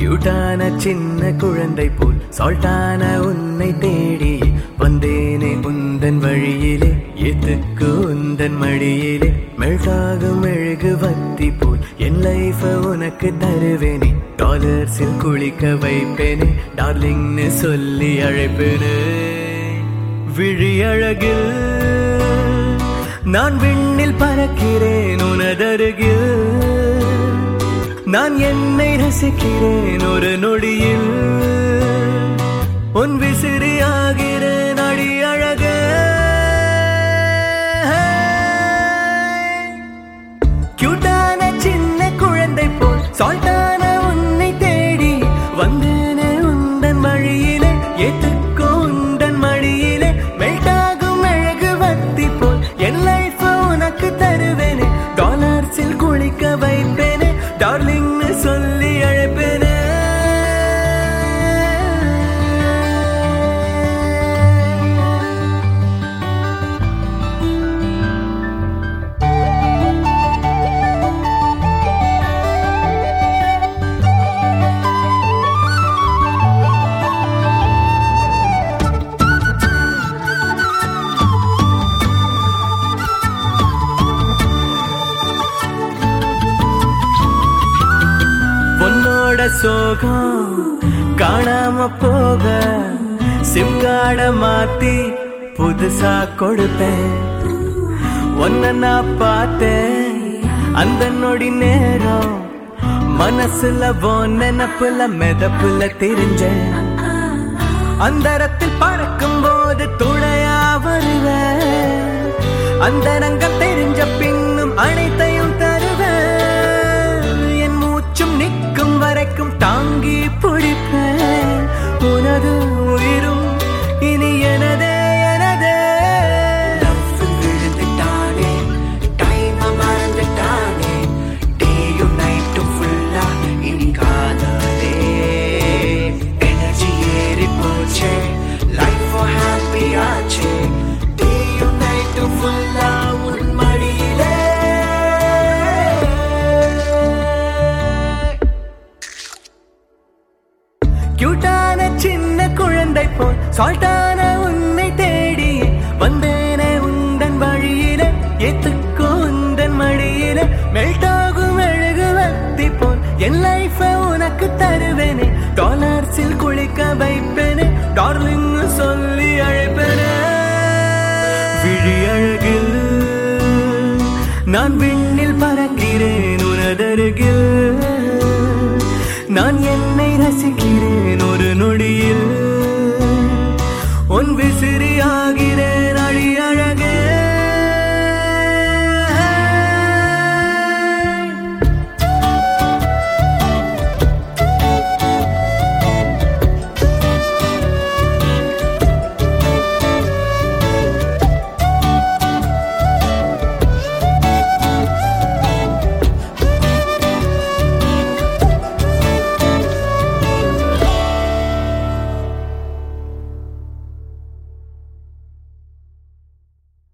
கியூட்டான சின்ன குழந்தை போல் சால்ட்டான உன்னை தேடி வந்தேனே உந்தன் வழியிலே எதுக்கு உந்தன் மடியிலே மெல்டாகும் மெழுகு வத்தி போல் என் லைஃப உனக்கு தருவேனே டாலர்ஸில் குளிக்க வைப்பேனே டார்லிங்னு சொல்லி அழைப்பேனே விழி அழகில் நான் விண்ணில் பறக்கிறேன் உனதருகில் நான் என்னை ரசிக்கிறேன் ஒரு நொடியில் உன் விசிறி ஆகிறேன் அடி அழக கியூட்டான சின்ன குழந்தை போல் சால்ட்டான உன்னை தேடி வந்தேனே உந்தன் வழியிலே ஏத்துக்கோ உந்தன் மடியிலே மெல்டாகும் அழகு வத்தி போல் என் லைஃப் உனக்கு தருவேனே டாலர்ஸில் குளிக்க வைப்பேனே டார்லிங்னு சொல்லி அழைப்பேனே உன்னோட சோகம் காணாம போக சிம் கார்ட மாத்தி புதுசா கொடுப்பேன் உன்னை நான் பார்த்தேன் அந்த நொடி நேரம் மனசுல உன் நினப்புல மெதப்புல தெரிஞ்சேன் அந்தரத்தில் பறக்கும் போது துணையா வருவேன் அந்த ரங்கம் தெரிஞ்ச பின்னும் அனைத்தையும் தருவேன் என் மூச்சும் நிற்கும் வரைக்கும் தாங்கி பிடிப்பேன் உனது உயிரும் இனி எனதே எனதே லவ்வில் விழுந்துட்டானே டைம் மறந்துட்டானே டேயும் நைட்டும் ஃபுல்லா இனி காதலே எனர்ஜி ஏறி போச்சே லைஃப் ஹாப்பி ஆச்சே டேயும் நைட்டும் ஃபுல்லா உன் மடியிலே கியூட்டான சின்ன குழந்தை போல் சால்ட்டான உன்னை தேடி வந்தேனே உந்தன் வழியில ஏத்துக்கோ உந்தன் மடியில மெல்டாகும் அழகு வத்தி போல் என் லைஃப உனக்கு தருவேனே டாலர்ஸில் குளிக்க வைப்பேனே டார்லிங் சொல்லி அழைப்பேனே விழி அழகில் நான் விண்ணில் பறக்கிறேன் உனதருகில் நான் என்னை ரசிக்கிறேன் ஒரு நொடி